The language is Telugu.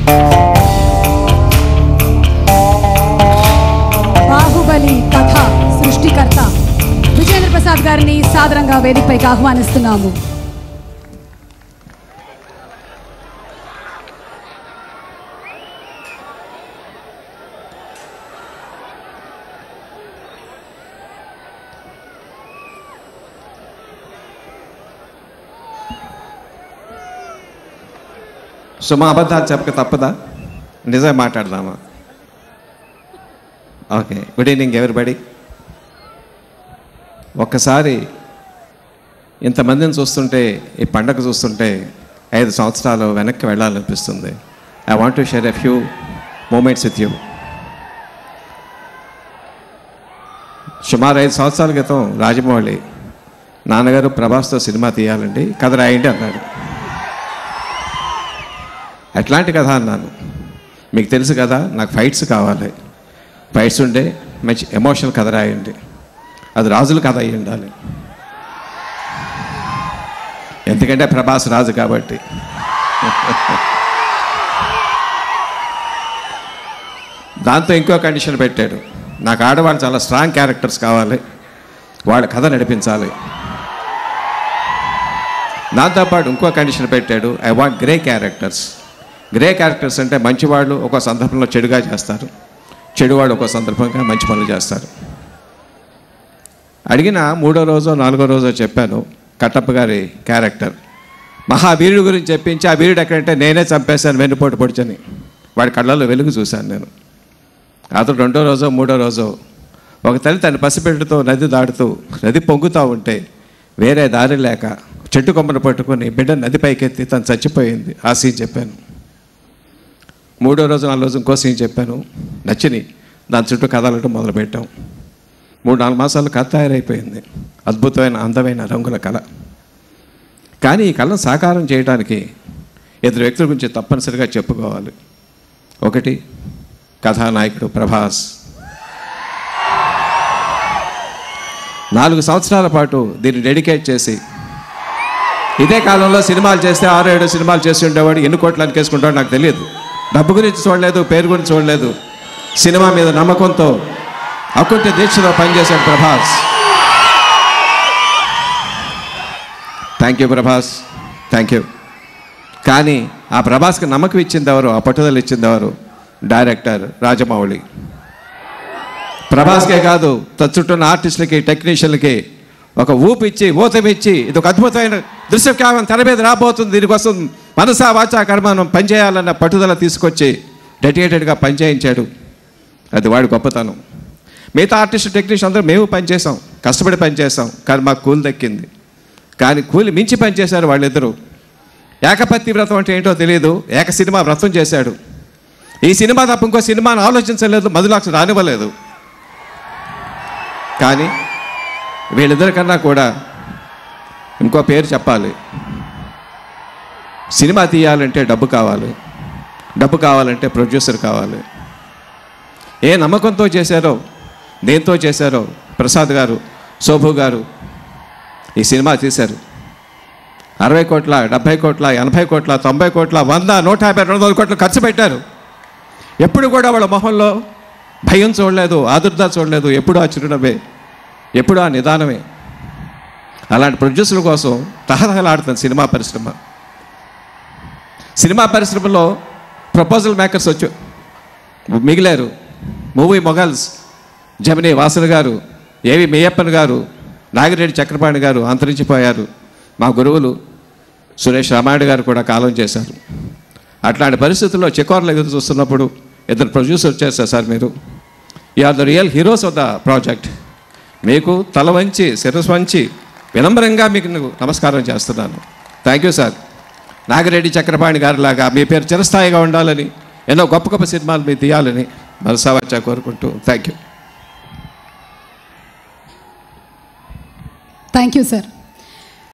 బాహుబలి కథ సృష్టికర్త విజేంద్ర ప్రసాద్ గారిని సాదరంగా వేదికపైకి ఆహ్వానిస్తున్నాము సో మా అబద్ధాలు చెప్పక తప్పదా నిజమే మాట్లాడదామా ఓకే గుడ్ ఈవినింగ్ ఎవరిబడి ఒక్కసారి ఇంతమందిని చూస్తుంటే ఈ పండగ చూస్తుంటే ఐదు సంవత్సరాలు వెనక్కి వెళ్ళాలనిపిస్తుంది I want to share a few moments with you సుమారు ఐదు సంవత్సరాల క్రితం రాజమౌళి నాన్నగారు ప్రభాస్తో సినిమా తీయాలండి కథ రాయండి అన్నాడు ఎట్లాంటి కథ అన్నాను మీకు తెలుసు కదా నాకు ఫైట్స్ కావాలి ఫైట్స్ ఉండే మంచి ఎమోషనల్ కథ రాయండి అది రాజుల కథ అయి ఉండాలి ఎందుకంటే ప్రభాస్ రాజు కాబట్టి దాంతో ఇంకో కండిషన్ పెట్టాడు నాకు ఆడవాళ్ళు చాలా స్ట్రాంగ్ క్యారెక్టర్స్ కావాలి వాళ్ళ కథ నడిపించాలి దాంతోపాటు ఇంకో కండిషన్ పెట్టాడు I want grey characters grey characters అంటే మంచివాళ్ళు ఒక సందర్భంలో చెడుగా చేస్తారు చెడువాళ్ళు ఒక సందర్భంగా మంచి పనులు చేస్తారు అడిగిన మూడో రోజో నాలుగో రోజో చెప్పాను కట్టప్ప గారి క్యారెక్టర్ మహావీరుడు గురించి చెప్పించి ఆ వీరుడు ఎక్కడంటే నేనే చంపేశాను వెన్నుపోటు పొడిచని వాడి కళ్ళల్లో వెలుగు చూశాను నేను అతను రెండో రోజో మూడో రోజో ఒక తల్లి తన పసిబిడ్డతో నది దాటుతూ నది పొంగుతూ ఉంటే వేరే దారి లేక చెట్టు కొమ్మను పట్టుకొని బిడ్డ నది పైకెత్తి తను చచ్చిపోయింది ఆ సీన్ చెప్పాను మూడో రోజు నాలుగు రోజు ఇంకో సీన్ చెప్పాను నచ్చిని దాని చుట్టూ కథలటం మొదలుపెట్టాం మూడు నాలుగు మాసాలు కథ తయారైపోయింది అద్భుతమైన అందమైన రంగుల కళ కానీ ఈ కళను సాకారం చేయడానికి ఇద్దరు వ్యక్తుల గురించి తప్పనిసరిగా చెప్పుకోవాలి ఒకటి కథానాయకుడు ప్రభాస్ నాలుగు సంవత్సరాల పాటు దీన్ని డెడికేట్ చేసి ఇదే కాలంలో సినిమాలు చేస్తే ఆరు ఏడు సినిమాలు చేసి ఉండేవాడు ఎన్ని కోట్లు అనికేసుకుంటాడో నాకు తెలియదు డబ్బు గురించి చూడలేదు పేరు గురించి చూడలేదు సినిమా మీద నమ్మకంతో అకుంఠ దీక్షలో పనిచేశాడు Prabhas thank you Prabhas thank you కానీ ఆ ప్రభాస్కి నమ్మకం ఇచ్చింది ఎవరు ఆ పట్టుదల ఇచ్చింది ఎవరు డైరెక్టర్ రాజమౌళి ప్రభాస్కే కాదు తచ్చుట్టున్న ఆర్టిస్టులకి టెక్నీషియన్లకి ఒక ఊపు ఇచ్చి ఊతమిచ్చి ఇది ఒక అద్భుతమైన దృశ్య కావ్యం తెర మీద రాబోతుంది దీనికోసం మనసా వాచా కర్మనం పనిచేయాలన్న పట్టుదల తీసుకొచ్చి డెడికేటెడ్గా పనిచేయించాడు అది వాడి గొప్పతనం మిగతా ఆర్టిస్ట్ టెక్నీషియన్ అందరూ మేము పనిచేసాం కష్టపడి పనిచేసాం కానీ మాకు కూలి దక్కింది కానీ కూలి మించి పనిచేశారు వాళ్ళిద్దరూ ఏకపత్తి వ్రతం అంటే ఏంటో తెలియదు ఏక సినిమా వ్రతం చేశాడు ఈ సినిమా తప్ప ఇంకో సినిమాను ఆలోచించలేదు మధులాక్ష రానివ్వలేదు కానీ వీళ్ళిద్దరికన్నా కూడా ఇంకో పేరు చెప్పాలి సినిమా తీయాలంటే డబ్బు కావాలి డబ్బు కావాలంటే ప్రొడ్యూసర్ కావాలి ఏ నమ్మకంతో చేశారో దేంతో చేశారో ప్రసాద్ గారు శోభు గారు ఈ సినిమా తీశారు అరవై కోట్ల డెబ్భై కోట్ల ఎనభై కోట్ల తొంభై కోట్ల వంద నూట యాభై రెండు వందల కోట్లు ఖర్చు పెట్టారు ఎప్పుడు కూడా వాళ్ళ మొహంలో భయం చూడలేదు ఆదుర్దా చూడలేదు ఎప్పుడు ఆ చిరునవ్వే ఎప్పుడు ఆ నిదానమే అలాంటి ప్రొడ్యూసర్ల కోసం తహతహలాడుతుంది సినిమా పరిశ్రమ సినిమా పరిశ్రమలో ప్రపోజల్ మేకర్స్ వచ్చి మిగిలారు మూవీ మొగల్స్ జమినీ వాసన గారు ఏవి మేయప్పన్ గారు నాగిరెడ్డి చక్రపాణి గారు అంతరించిపోయారు మా గురువులు సురేష్ రామాయుడు గారు కూడా కాలం చేశారు అట్లాంటి పరిస్థితుల్లో చెకోర్లు ఎదురు చూస్తున్నప్పుడు ఇద్దరు ప్రొడ్యూసర్ చేశారు సార్ మీరు you are the real heroes of the project మీకు తల వంచి శిరస్సు వంచి వినమ్రంగా మీకు నేను నమస్కారం చేస్తున్నాను thank you sir Nagireddy Chakrapani గారి లాగా మీ పేరు చిరస్థాయిగా ఉండాలని ఎన్నో గొప్ప గొప్ప సినిమాలు మీరు తీయాలని మనసావచ్చా కోరుకుంటూ thank you thank you sir